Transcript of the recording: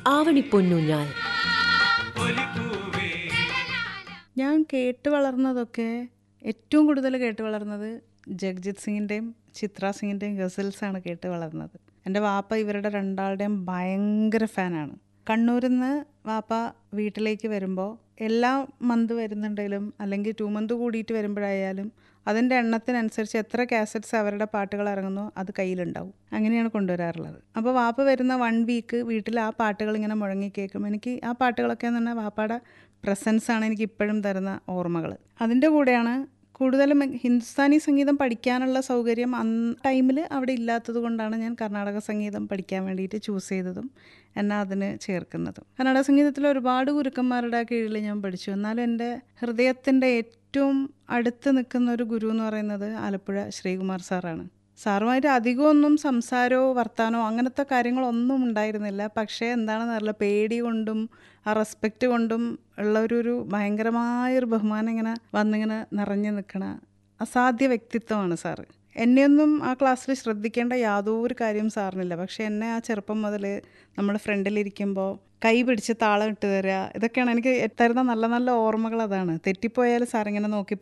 ആവണിപ്പൊന്നൂഞ്ഞാൽ ഞാൻ കേട്ട് വളർന്നതൊക്കെ ഏറ്റവും കൂടുതൽ കേട്ട് വളർന്നത് ജഗ്ജിത് സിംഗിൻ്റെയും ചിത്ര സിംഗിൻ്റെയും ഗസൽസാണ് കേട്ട് വളർന്നത് എൻ്റെ വാപ്പ ഇവരുടെ രണ്ടാളുടെയും ഭയങ്കര ഫാനാണ് കണ്ണൂരിൽ നിന്ന് വാപ്പ വീട്ടിലേക്ക് വരുമ്പോൾ എല്ലാ മന്ത് വരുന്നുണ്ടെങ്കിലും അല്ലെങ്കിൽ ടു മന്ത് കൂടിയിട്ട് വരുമ്പോഴായാലും അതിൻ്റെ എണ്ണത്തിനനുസരിച്ച് എത്ര കാസറ്റ്സ് അവരുടെ പാട്ടുകൾ ഇറങ്ങുന്നോ അത് കയ്യിലുണ്ടാവും അങ്ങനെയാണ് കൊണ്ടുവരാറുള്ളത് അപ്പോൾ വാപ്പ വരുന്ന വൺ വീക്ക് വീട്ടിൽ ആ പാട്ടുകൾ ഇങ്ങനെ മുഴങ്ങി കേൾക്കും എനിക്ക് ആ പാട്ടുകളൊക്കെ എന്ന് പറഞ്ഞാൽ വാപ്പയുടെ പ്രസൻസ് ആണ് എനിക്ക് ഇപ്പോഴും തരുന്ന ഓർമ്മകൾ അതിൻ്റെ കൂടെയാണ് കൂടുതലും ഹിന്ദുസ്ഥാനി സംഗീതം പഠിക്കാനുള്ള സൗകര്യം അന്ന് ടൈമിൽ അവിടെ ഇല്ലാത്തത് കൊണ്ടാണ് ഞാൻ കർണാടക സംഗീതം പഠിക്കാൻ വേണ്ടിയിട്ട് ചൂസ് ചെയ്തതും എന്നെ അതിന് ചേർക്കുന്നതും കർണാടക സംഗീതത്തിൽ ഒരുപാട് ഗുരുക്കന്മാരുടെ കീഴിൽ ഞാൻ പഠിച്ചു എന്നാലും എൻ്റെ ഹൃദയത്തിൻ്റെ ഏറ്റവും അടുത്ത് നിൽക്കുന്ന ഒരു ഗുരു എന്ന് പറയുന്നത് ആലപ്പുഴ ശ്രീകുമാർ സാറാണ് സാറുമായിട്ട് അധികമൊന്നും സംസാരമോ വർത്താനോ അങ്ങനത്തെ കാര്യങ്ങളൊന്നും ഉണ്ടായിരുന്നില്ല പക്ഷേ എന്താണെന്ന് അറിയില്ല പേടി കൊണ്ടും ആ റെസ്പെക്റ്റ് കൊണ്ടും ഉള്ള ഒരു ഒരു ഭയങ്കരമായൊരു ബഹുമാനം ഇങ്ങനെ വന്നിങ്ങനെ നിറഞ്ഞു നിൽക്കണ അസാധ്യ വ്യക്തിത്വമാണ് സാറ് എന്നെയൊന്നും ആ ക്ലാസ്സിൽ ശ്രദ്ധിക്കേണ്ട യാതൊരു കാര്യം സാറിനില്ല പക്ഷേ എന്നെ ആ ചെറുപ്പം മുതൽ നമ്മൾ ഫ്രണ്ടിലിരിക്കുമ്പോൾ കൈ പിടിച്ച് താളം ഇട്ട് തരിക ഇതൊക്കെയാണ് എനിക്ക് തരുന്ന നല്ല നല്ല ഓർമ്മകൾ അതാണ് തെറ്റിപ്പോയാൽ സാറിങ്ങനെ നോക്കി